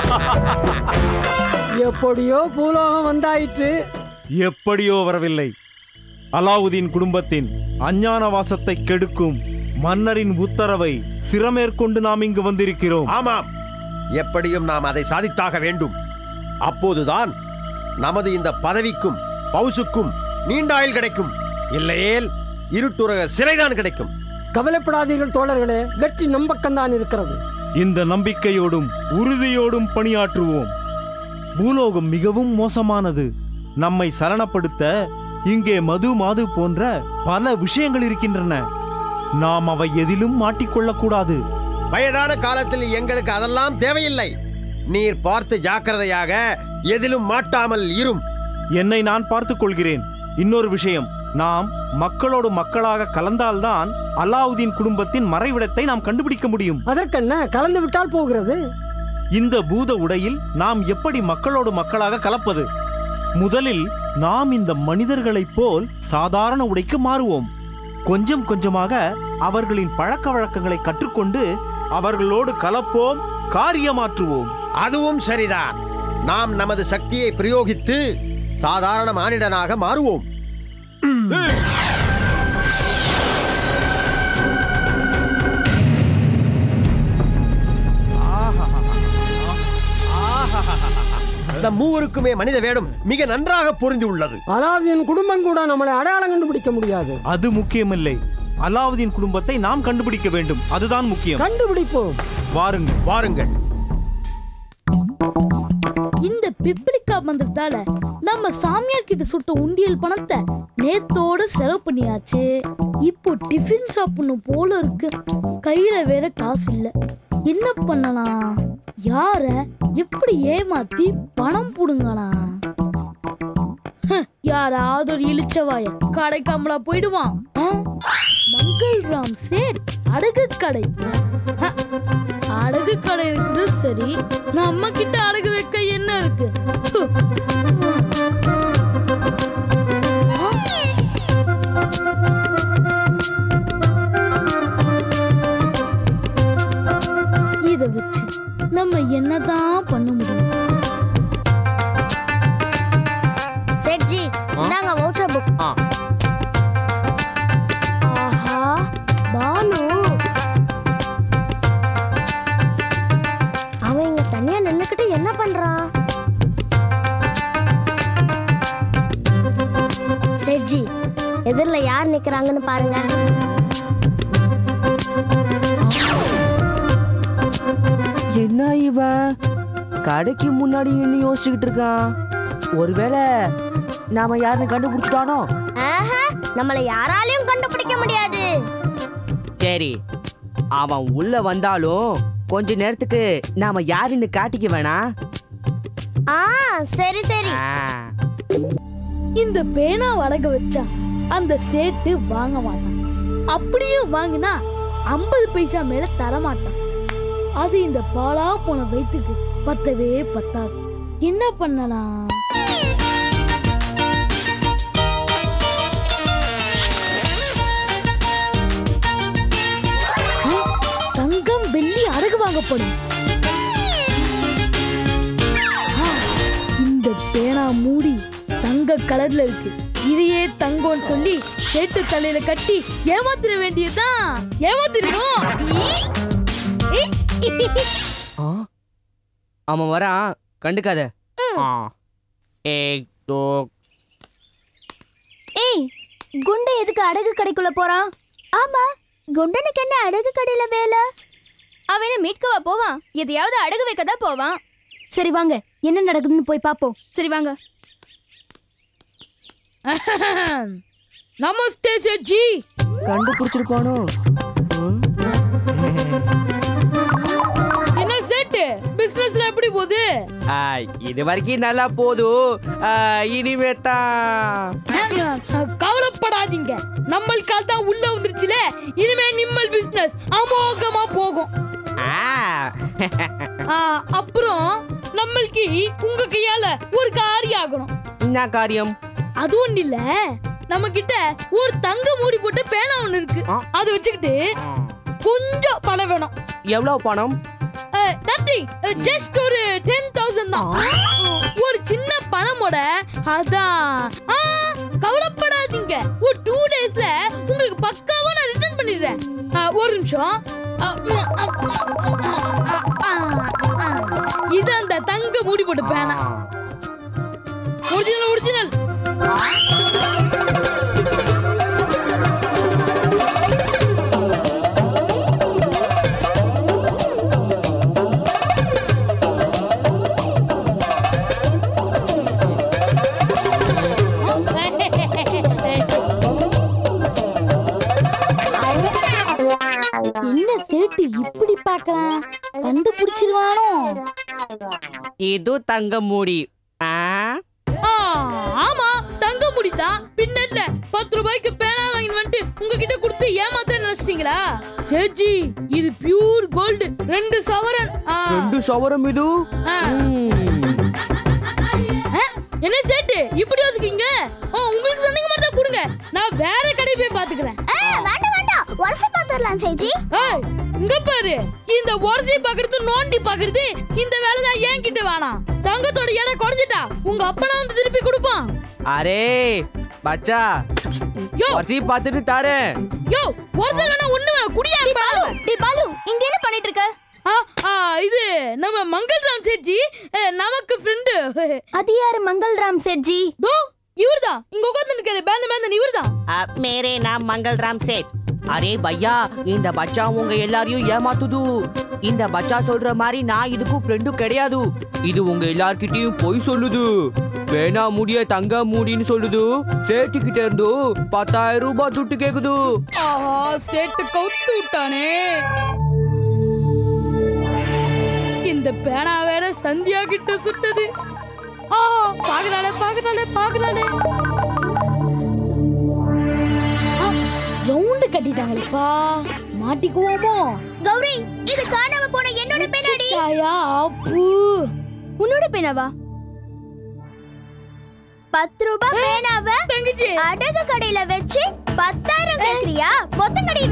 எப்படியோ பூலோகம் வந்தாயிற்று எப்படியோ வரவில்லை அலாவுதீன் குடும்பத்தின் அஞ்ஞான வாசத்தை கெடுக்கும் மன்னரின் உத்தரவை சிரமேற்கொண்டு நாம் இங்கு வந்திருக்கிறோம் ஆமாம் எப்படியும் நாம் அதை சாதித்தாக வேண்டும் அப்போதுதான் நமது இந்த பதவிக்கும் பவுசுக்கும் நீண்ட ஆயுள் கிடைக்கும் இல்லையேல் இருட்டுலக சிறைதான் கிடைக்கும் கவலைப்படாதீர்கள் தோழர்களே வெற்றி நம் பக்கம்தான் இருக்கிறது இந்த நம்பிக்கையோடும் உறுதியோடும் பணியாற்றுவோம் பூலோகம் மிகவும் மோசமானது நம்மை சலனப்படுத்த இங்கே மது மாது போன்ற பல விஷயங்கள் இருக்கின்றன நாம் அவை எதிலும் மாட்டிக்கொள்ளக்கூடாது வயதான காலத்தில் எங்களுக்கு அதெல்லாம் தேவையில்லை நீர் பார்த்து ஜாக்கிரதையாக எதிலும் மாட்டாமல் இரும் என்னை நான் பார்த்துக் கொள்கிறேன் இன்னொரு விஷயம் நாம் மக்களோடு மக்களாக கலந்தால்தான் அலாவுதீன் குடும்பத்தின் மறைவிடத்தை நாம் கண்டுபிடிக்க முடியும் அதற்கென்ன கலந்து விட்டால் போகிறது இந்த பூத உடையில் நாம் எப்படி மக்களோடு மக்களாக கலப்பது முதலில் நாம் இந்த மனிதர்களைப் போல் சாதாரண உடைக்கு மாறுவோம் கொஞ்சம் கொஞ்சமாக அவர்களின் பழக்க வழக்கங்களை கற்றுக்கொண்டு அவர்களோடு கலப்போம் காரியமாற்றுவோம் அதுவும் சரிதான் நாம் நமது சக்தியை பிரயோகித்து சாதாரண மானிடனாக மாறுவோம் நம் மூவருக்குமே மனித வேடம் மிக நன்றாக பொருந்தி உள்ளது அலாவுதீன் குடும்பம் கூட நம்மளை அடையாளம் கண்டுபிடிக்க முடியாது அது முக்கியமில்லை அலாவுதீன் குடும்பத்தை நாம் கண்டுபிடிக்க வேண்டும் அதுதான் முக்கியம் கண்டுபிடிப்போம் வாருங்கள் வாருங்கள் இந்த பிப்ளிக்கா மந்திரத்தால நம்ம சாமியார் கிட்ட சுட்ட உண்டியல் பணத்தை நேத்தோட செலவு பண்ணியாச்சு இப்போ டிஃபன் சாப்பிடணும் போல இருக்கு கையில வேற காசு இல்ல என்ன பண்ணலாம் யார எப்படி ஏமாத்தி பணம் புடுங்கலாம் ஹ், யாராவது ஒரு இழிச்சவாய கடைக்காமலா போயிடுவான் ஆ? மங்கள்ராம் சேட் அடகு கடை ஹ, அடகு கடை இருக்குது சரி நம்ம கிட்ட அடகு வைக்க என்ன இருக்கு ஹு. இத வச்சு நம்ம என்னதான் பண்ண முடியும் சேட்ஜி இந்தாங்க வவுச்சர் புக் ஆஹா பானு அவன் இங்க தனியா நின்னுக்கிட்டு என்ன பண்றான் சேட்ஜி எதிரில் யார் நிக்கிறாங்கன்னு பாருங்க என்ன இவன் கடைக்கு முன்னாடி நின்று யோசிச்சுக்கிட்டு இருக்கான் ஒருவேளை நாம யாருன்னு கண்டுபிடிச்சிட்டானோ ஆஹா, நம்மள யாராலையும் கண்டுபிடிக்க முடியாது சரி அவன் உள்ள வந்தாலும் கொஞ்ச நேரத்துக்கு நாம யாருன்னு காட்டிக்க வேணாம் ஆ சரி சரி ஆ, இந்த பேனா அடக வச்சா அந்த சேட்டு வாங்க மாட்டான் அப்படியும் வாங்கினா ஐம்பது பைசா மேல தர மாட்டான் அது இந்த பாலா போன வயிற்றுக்கு பத்தவே பத்தாது என்ன பண்ணலாம் ஆ, தங்கம் வெள்ளி அடகு வாங்கப்படும் ஆ, இந்த பேனா மூடி தங்க கலர்ல இருக்கு இதையே தங்கம்னு சொல்லி சேட்டு தலையில கட்டி ஏமாத்திர வேண்டியதுதான் ஏமாத்திருவோம் ஈ! ஆ, அவன் வரான் கண்டுக்காத ஆ. ஏக் தோ ஏய் குண்டு எதுக்கு அடகு கடைக்குள்ள போறான் ஆமா குண்டனுக்கு என்ன அடகு கடையில வேலை அவனை மீட்கவா போவான் எதையாவது அடகு வைக்க தான் போவான் சரி வாங்க என்ன நடக்குதுன்னு போய் பாப்போம் சரி வாங்க நமஸ்தே சேட்ஜி கண்டுபிடிச்சிருப்பானோ ம். என்ன சேட்டு பிசினஸ்ல எப்படி போகுது ஆ, இது வரைக்கும் நல்லா போதும் ஆ, இனிமே தான் கவலைப்படாதீங்க நம்மள் கால் தான் உள்ள வந்துருச்சுல இனிமே நிம்மல் பிசினஸ் அமோகமா போகும் ஆ. ஆ, அப்புறம் நம்மளுக்கு உங்க கையால ஒரு காரியம் ஆகணும் என்ன காரியம் அது ஒண்ணு இல்ல நம்ம கிட்ட ஒரு தங்க மூடி போட்டு பேனா ஒண்ணு இருக்கு ஆ. அதை வச்சுக்கிட்டு கொஞ்சம் பணம் வேணும் எவ்வளவு பணம் ஆ, நத்திங் ஜஸ்ட் ஒரு டென் தௌசண்ட் தான் ஒரு சின்ன பணமோட அதான் ஆ, கவலைப்படாதீங்க ஒரு டூ டேஸ்ல உங்களுக்கு பக்காவா நான் ரிட்டர்ன் பண்ணிடுறேன் ஆ, ஒரு நிமிஷம் ஆ, ஆ, ஆ, ஆ. இது அந்த தங்க மூடி போட்டு பேனா ஒரிஜினல் ஒரிஜினல் என்ன சேட்டு இப்படி பார்க்கறான் கண்டுபிடிச்சிருவானோ இது தங்க மூடி ஆ ஆ, ஆமா தங்க முடிதான் பின்ன என்ன பத்து ரூபாய்க்கு பேனா வாங்கி வந்துட்டு உங்ககிட்ட கொடுத்து ஏமாத்த நினைச்சிட்டீங்களா சேஜி இது பியூர் கோல்டு ரெண்டு சவரன் ஆ, ரெண்டு சவரம் இது ஆ. ம். ஆ, என்ன சேட்டு இப்படி யோசிக்கிறீங்க ஓ உங்களுக்கு சொன்னீங்க மாதிரி தான் கொடுங்க நான் வேற கடை போய் பாத்துக்கிறேன் வேண்டாம் வேண்டாம் வருஷம் பார்த்துடலாம் சேஜி ஏய், இங்க பாரு இந்த உரசி பாக்குறது நோண்டி பாக்குறது இந்த வேலை ஏன் கிட்ட வேணாம் தங்கத்தோட எடை குறைஞ்சிட்டா உங்க அப்பனா வந்து திருப்பி கொடுப்பான் அரே பச்சா யோ வரிசை பார்த்துட்டு தாரேன் யோ உரசி வேணா ஒண்ணு வேணா குடியா பாலு டி பாலு இங்க என்ன பண்ணிட்டு இருக்க ஆ, ஆ, இது நம்ம மங்கள்ராம் சேட்ஜி அஹ், நமக்கு ஃப்ரெண்டு அது யாரு மங்கள்ராம் சேட்ஜி தோ இவர்தான் இங்க உட்கார்ந்து இருக்காரு பேந்த பேந்தன் இவர்தான் அ, மேரே நாம் மங்கள் ராம் சேட் அரே பையா இந்த பச்சா உங்க எல்லாரையும் ஏமாத்துது இந்த பச்சா சொல்ற மாதிரி நான் இதுக்கும் ஃப்ரெண்டும் கிடையாது இது உங்க எல்லார்கிட்டயும் பொய் சொல்லுது வேணா முடிய தங்க மூடின்னு சொல்லுது சேட்டு கிட்ட இருந்து பத்தாயிரம் ரூபாய் துட்டு கேக்குது ஆஹா சேட்டு கவுத்து விட்டானே இந்த பேனா வேற சந்தியா கிட்ட சுட்டது ஆ பாக்குறாளே பாக்குறாளே பாக்குறாளே ரவுண்டு கட்டிட்டாங்களேப்பா மாட்டிக்குவோமோ கௌரி இது காணாம போன என்னோட பின்னாடி சித்தாயா, அப்பு உன்னோட பேனாவா பத்து ரூபாய் பேனாவ தங்கச்சி அடகு கடையில வச்சு பத்தாயிரம் கேக்குறியா மொத்தம் கடை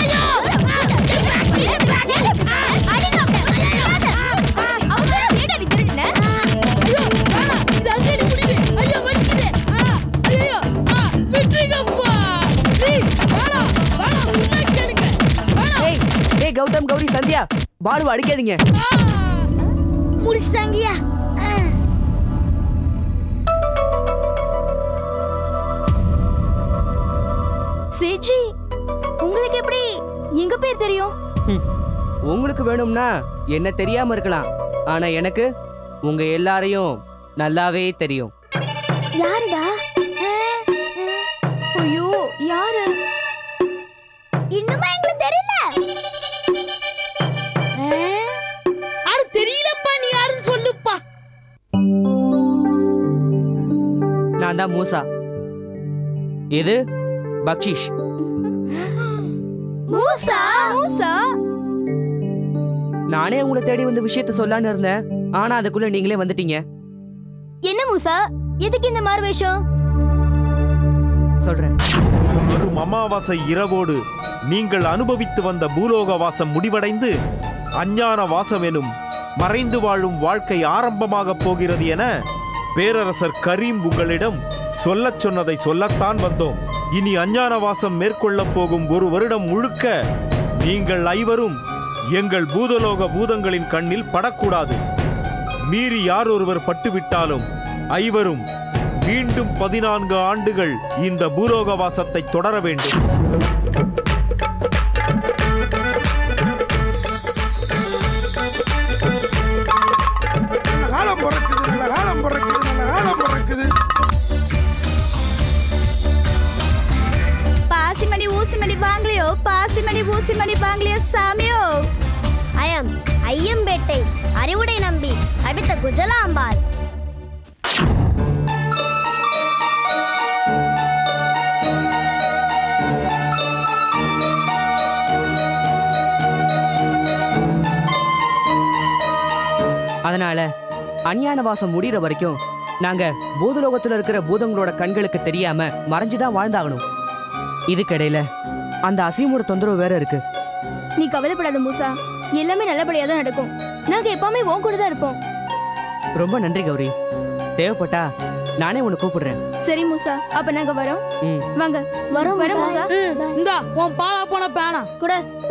ஐயோ வேணாம் இது அல்ரெடி முடிவு ஐயோ வலிக்குது ஆ ஐயோ ஆ விட்டுருங்கப்பா ப்ளீஸ் வேணாம் வேணாம் உன்னை கேளுங்க வேணாம் ஏய் ஏய் கௌதம் கௌரி சந்தியா பாலு அடிக்காதீங்க ஆ முடிச்சிட்டாங்கயா சேஜி உங்களுக்கு எப்படி எங்க பேர் தெரியும் உங்களுக்கு வேணும்னா என்ன தெரியாம இருக்கலாம் ஆனா எனக்கு உங்க எல்லாரையும் நல்லாவே தெரியும் யாருடா ஐயோ யாரு இன்னுமா எங்களுக்கு தெரியல அது தெரியலப்பா நீ யாருன்னு சொல்லுப்பா நான் தான் மூசா இது பக்ஷிஷ் மூசா மூசா நானே உங்களை தேடி வந்த விஷயத்த சொல்லலான்னு இருந்தேன் ஆனா அதுக்குள்ள நீங்களே வந்துட்டீங்க என்ன மூசா எதுக்கு இந்த மாறு வேஷம் சொல்றேன் வரும் அமாவாசை இரவோடு நீங்கள் அனுபவித்து வந்த பூலோக வாசம் முடிவடைந்து அஞ்ஞான வாசம் எனும் மறைந்து வாழும் வாழ்க்கை ஆரம்பமாகப் போகிறது என பேரரசர் கரீம் உங்களிடம் சொல்லச் சொன்னதை சொல்லத்தான் வந்தோம் இனி அஞ்ஞான வாசம் மேற்கொள்ளப் போகும் ஒரு வருடம் முழுக்க நீங்கள் ஐவரும் எங்கள் பூதலோக பூதங்களின் கண்ணில் படக்கூடாது மீறி யார் ஒருவர் பட்டுவிட்டாலும் ஐவரும் மீண்டும் பதினான்கு ஆண்டுகள் இந்த பூலோக வாசத்தை தொடர வேண்டும் நல்ல காலம் பிறக்குது நல்ல காலம் பிறக்குது நல்ல காலம் பிறக்குது பாசிமணி ஊசிமணி பாங்கலையோ பாசிமணி ஊசிமணி பாங்கலையோ சாமியோ ஐயம் ஐயம்பேட்டை அறிவுடை நம்பி அடித்த குஜலாம்பாள் அதனால அஞ்ஞான வாசம் முடிகிற வரைக்கும் நாங்க பூதலோகத்துல இருக்கிற பூதங்களோட கண்களுக்கு தெரியாம மறைஞ்சுதான் வாழ்ந்தாகணும் இதுக்கிடையில அந்த அசீமோட தொந்தரவு வேற இருக்கு நீ கவலைப்படாத மூசா எல்லாமே நல்லபடியா தான் நடக்கும் நாங்க எப்பவுமே உன் கூட தான் இருப்போம் ரொம்ப நன்றி கௌரி தேவைப்பட்டா நானே உன்னை கூப்பிடுறேன் சரி மூசா அப்ப நாங்க வரோம் ம். வாங்க வரோம் வரோம் மூசா. மூசா இந்தா உன் பாலா போன பேனா கூட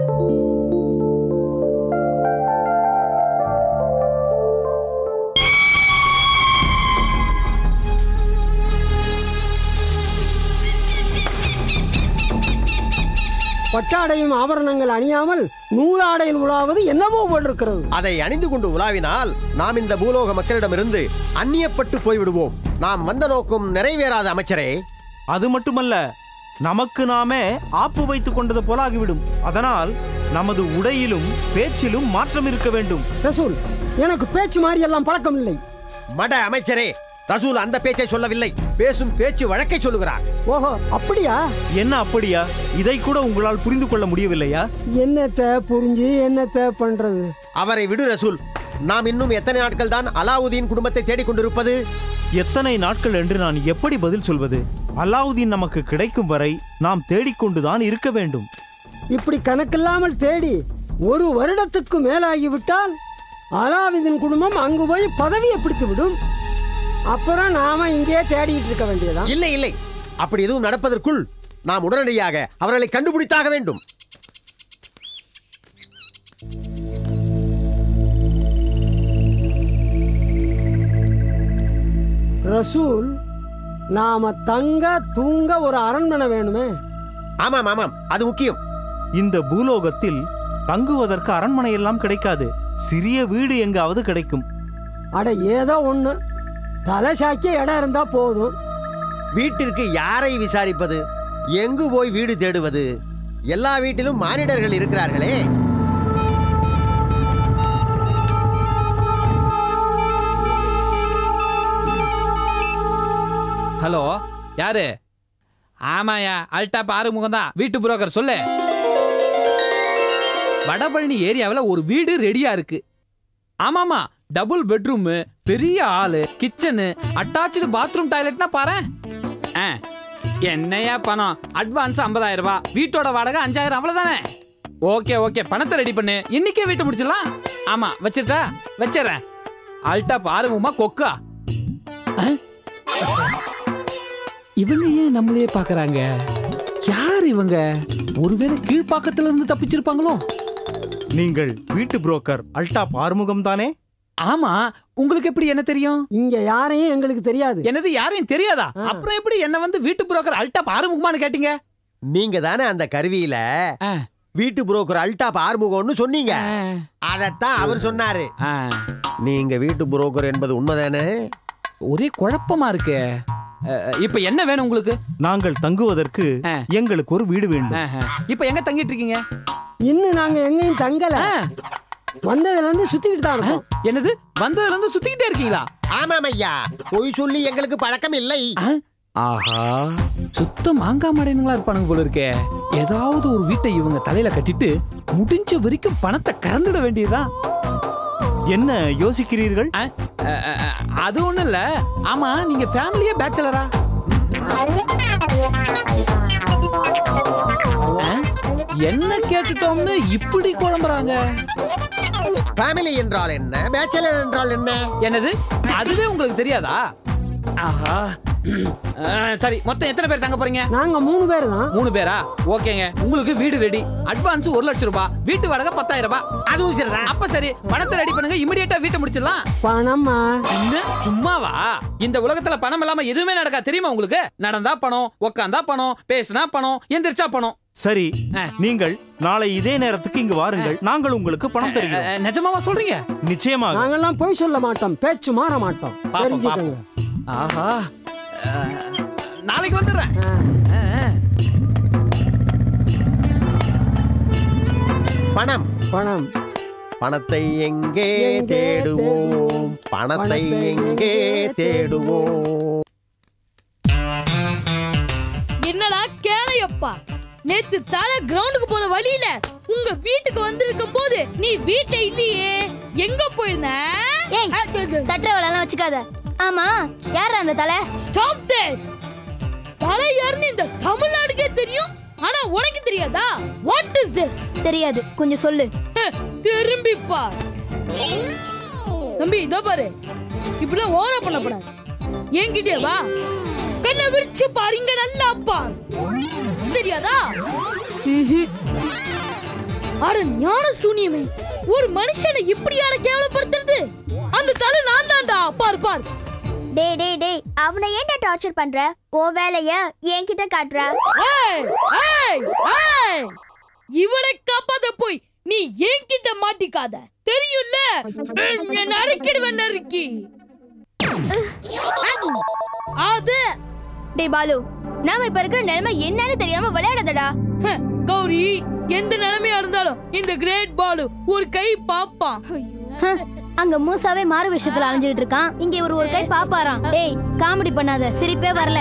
பட்டாடையும் ஆபரணங்கள் அணியாமல் நூலாடையில் உலாவது என்னவோ போட்டிருக்கிறது அதை அணிந்து கொண்டு உலாவினால் நாம் இந்த பூலோக மக்களிடமிருந்து அந்நியப்பட்டு போய்விடுவோம் நாம் வந்த நோக்கம் நிறைவேறாத அமைச்சரே அது மட்டுமல்ல நமக்கு நாமே ஆப்பு வைத்துக் கொண்டது போல ஆகிவிடும் அதனால் நமது உடையிலும் பேச்சிலும் மாற்றம் இருக்க வேண்டும் ரசூல் எனக்கு பேச்சு மாதிரி எல்லாம் பழக்கம் இல்லை மட அமைச்சரே ரசூல் அந்த பேச்சை சொல்லவில்லை பேசும் பேச்சு வழக்கை சொல்லுகிறார் ஓஹோ அப்படியா என்ன அப்படியா இதை கூட உங்களால் புரிந்து கொள்ள முடியவில்லையா என்னத்தை புரிஞ்சு என்னத்தை பண்றது அவரை விடு ரசூல் நாம் இன்னும் எத்தனை நாட்கள் தான் அலாவுதீன் குடும்பத்தை தேடிக் கொண்டிருப்பது எத்தனை நாட்கள் என்று நான் எப்படி பதில் சொல்வது அலாவுதீன் நமக்கு கிடைக்கும் வரை நாம் தேடிக்கொண்டுதான் இருக்க வேண்டும் இப்படி கணக்கில்லாமல் தேடி ஒரு வருடத்துக்கு மேலாகிவிட்டால் அலாவுதீன் குடும்பம் அங்கு போய் பதவியை பிடித்து விடும் அப்புறம் நாம இங்கே தேடிட்டு இருக்க வேண்டியதுதான் இல்லை இல்லை அப்படி எதுவும் நடப்பதற்குள் நாம் உடனடியாக அவர்களை கண்டுபிடித்தாக வேண்டும் ரசூல் நாம தங்க தூங்க ஒரு அரண்மனை வேணுமே ஆமாம் ஆமாம் அது முக்கியம் இந்த பூலோகத்தில் தங்குவதற்கு அரண்மனை எல்லாம் கிடைக்காது சிறிய வீடு எங்காவது கிடைக்கும் அட ஏதோ ஒண்ணு தலை சாக்கிய இடம் இருந்தா போதும் வீட்டிற்கு யாரை விசாரிப்பது எங்கு போய் வீடு தேடுவது எல்லா வீட்டிலும் மானிடர்கள் இருக்கிறார்களே ஹலோ யாரு ஆமாயா அல்டாப் ஆறுமுகம் தான் வீட்டு புரோக்கர் சொல்லு வடபழனி ஏரியாவில் ஒரு வீடு ரெடியா இருக்கு ஆமாமா டபுள் பெட்ரூமு பெரிய ஹாலு கிச்சனு அட்டாச்சு பாத்ரூம் டாய்லெட்னா பாரு ஆ என்னையா பணம் அட்வான்ஸ் 50000 ரூபாய் வீட்டோட வாடகை அஞ்சாயிரம் அவ்வளவுதானே ஓகே ஓகே பணத்தை ரெடி பண்ணு இன்னைக்கே வீட்டை முடிச்சிடலாம் ஆமா வச்சிருட்டா வச்சிடுறேன் அல்டாப் ஆறுமுகமா கொக்கா ஆ? இவங்க ஏன் நம்மளையே பாக்குறாங்க யார் இவங்க ஒருவேளை கீழ்ப்பாக்கத்துல இருந்து தப்பிச்சிருப்பாங்களோ நீங்கள் வீட்டு புரோக்கர் அல்டாப் ஆறுமுகம் தானே ஆமா உங்களுக்கு எப்படி என்ன தெரியும் இங்க யாரையும் எங்களுக்கு தெரியாது என்னது யாரையும் தெரியாதா ஆ. அப்புறம் எப்படி என்ன வந்து வீட்டு புரோக்கர் அல்டாப் ஆறுமுகமான்னு கேட்டீங்க நீங்க தானே அந்த கருவியில ஆ. வீட்டு புரோக்கர் அல்டாப் ஆறுமுகம்னு சொன்னீங்க அதத்தான் அவர் சொன்னாரு ஆ. நீங்க வீட்டு புரோக்கர் என்பது உண்மைதானே ஒரே குழப்பமா இருக்கு இப்ப என்ன வேணும் உங்களுக்கு நாங்கள் தங்குவதற்கு ஆ. எங்களுக்கு ஒரு வீடு வேண்டும் ஆஹா. இப்ப எங்க தங்கிட்டு இருக்கீங்க இன்னும் நாங்க எங்கேயும் தங்கல ஆ. வந்ததுல இருந்து சுத்திக்கிட்டு தான் இருக்கோம் என்னது வந்ததுல இருந்து சுத்திக்கிட்டே இருக்கீங்களா ஆமாம் ஐயா பொய் சொல்லி எங்களுக்கு பழக்கம் இல்லை ஆஹா சுத்த மாங்காய் மடையனுங்களா இருப்பானுங்க போல இருக்கே ஏதாவது ஒரு வீட்டை இவங்க தலையில கட்டிட்டு முடிஞ்ச வரைக்கும் பணத்தை கறந்துட வேண்டியதுதான் என்ன யோசிக்கிறீர்கள் அ, அ, அ, அது ஒண்ணும் இல்ல ஆமா நீங்க ஃபேமிலியே பேச்சலரா என்ன கேட்டுட்டோம்னு இப்படி குழம்புறாங்க ஃபேமிலி என்றால் என்ன பேச்சலர் என்றால் என்ன என்னது அதுவே உங்களுக்கு தெரியாதா ஆஹா ஆ, சரி மொத்தம் எத்தனை பேர் தங்க போறீங்க நாங்க மூணு பேர் தான் மூணு பேரா ஓகேங்க உங்களுக்கு வீடு ரெடி அட்வான்ஸ் ஒரு லட்சம் ரூபாய் வீட்டு வாடகை பத்தாயிரம் ரூபாய் அதுவும் சரிதான் அப்ப சரி பணத்தை ரெடி பண்ணுங்க இமிடியேட்டா வீட்டை முடிச்சிடலாம் பணமா என்ன சும்மாவா இந்த உலகத்துல பணம் இல்லாம எதுவுமே நடக்கா தெரியுமா உங்களுக்கு நடந்தா பணம் உக்காந்தா பணம் பேசினா பணம் எந்திரிச்சா பணம் சரி ஆ. நீங்கள் நாளை இதே நேரத்துக்கு இங்கு வாருங்கள் நாங்கள் உங்களுக்கு பணம் தருகிறோம் அஹ், நிஜமாவா சொல்றீங்க நிச்சயமாக நாங்கெல்லாம் பொய் சொல்ல மாட்டோம் பேச்சு மாற மாட்டோம் பாப்போம், தெரிஞ்சுக்கோங்க ஆஹா அஹ், நாளைக்கு வந்துடுறேன் ஆ. அஹ், பணம் பணம் பணத்தை எங்கே எங்கே தேடுவோம் பணத்தை பணத்தை எங்கே எங்கே தேடுவோம் என்னடா கேளையப்பா நேத்து தலை கிரவுண்டுக்கு போற வழியில உங்க வீட்டுக்கு வந்திருக்கும் போது நீ வீட்டை இல்லையே எங்க போயிருந்த ஏய். தட்டுற வேலைலாம் வச்சுக்காத ஆமா யார் அந்த தலை ஸ்டாப் திஸ் தலை யாருன்னு இந்த தமிழ்நாடுக்கே தெரியும் ஆனா உனக்கு தெரியாதா வாட் இஸ் திஸ் தெரியாது கொஞ்சம் சொல்லு திரும்பி பார் தம்பி இதோ பாரு இப்படிலாம் ஓர பண்ணக்கூடாது என்கிட்டே வா கண்ணை விரிச்சு பாரு இங்க நல்லா பார் தெரியாதா அட ஞான சூனியமே ஒரு மனுஷனை இப்படியான கேவலப்படுத்துறது அந்த தலை நான் தான்டா பார் பார் டேய் டேய் டேய் அவனை ஏன்டா டார்ச்சர் பண்ற ஓ வேலைய என்கிட்ட காட்டுற ஏய், ஏய், ஏய்! இவனை காப்பாத்த போய் நீ என்கிட்ட மாட்டிக்காத தெரியும்ல என்ன நறுக்கிடுவேன் நறுக்கி அது டேய் பாலு நாம இப்ப இருக்கிற நிலைமை என்னன்னு தெரியாம விளையாடாதடா ஹ, கௌரி எந்த நிலைமையா இருந்தாலும் இந்த கிரேட் பாலு ஒரு கை பாப்பான் ஹ, அங்க மூசாவே மாறு விஷயத்துல அலைஞ்சுகிட்டு இருக்கான் இங்க இவர் ஒரு கை பாப்பாராம் டேய் காமெடி பண்ணாத சிரிப்பே வரல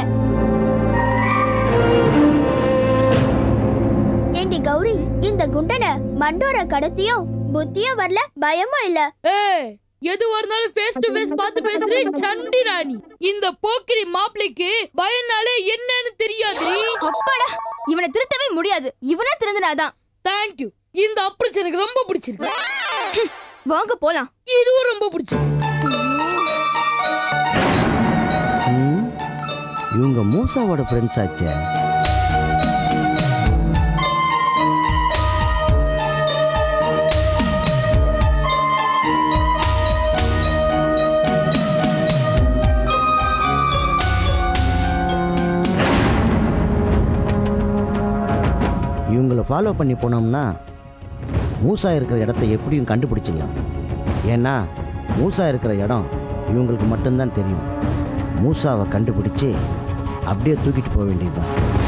ஏண்டி கௌரி இந்த குண்டனை மண்டோர கடத்தியும் புத்தியும் வரல பயமும் இல்ல ஏய் எதுவா இருந்தாலும் ஃபேஸ் டு ஃபேஸ் பார்த்து பேசுறே சண்டி ராணி இந்த போக்கிரி மாப்பிளைக்கு பயனாலே என்னன்னு தெரியாது அப்பாடா இவனை திருத்தவே முடியாது இவனா திருந்தினாதான் தேங்க்யூ இந்த அப்ரோச் எனக்கு ரொம்ப பிடிச்சிருக்கு வாங்க போலாம் இதுவும் ரொம்ப பிடிச்சிருக்கு ம், இவங்க மூசாவோட ஃப்ரெண்ட்ஸ் ஆச்சே இவங்களை ஃபாலோ பண்ணி போனோம்னா மூசா இருக்கிற இடத்த எப்படியும் கண்டுபிடிச்சிடலாம் ஏன்னா மூசா இருக்கிற இடம் இவங்களுக்கு மட்டும்தான் தெரியும் மூசாவை கண்டுபிடிச்சு அப்படியே தூக்கிட்டு போக வேண்டியதுதான்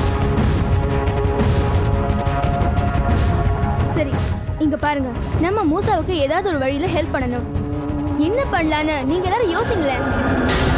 சரி இங்க பாருங்க நம்ம மூசாவுக்கு ஏதாவது ஒரு வழியில ஹெல்ப் பண்ணணும் என்ன பண்ணலான்னு நீங்க எல்லாரும் யோசிங்களேன்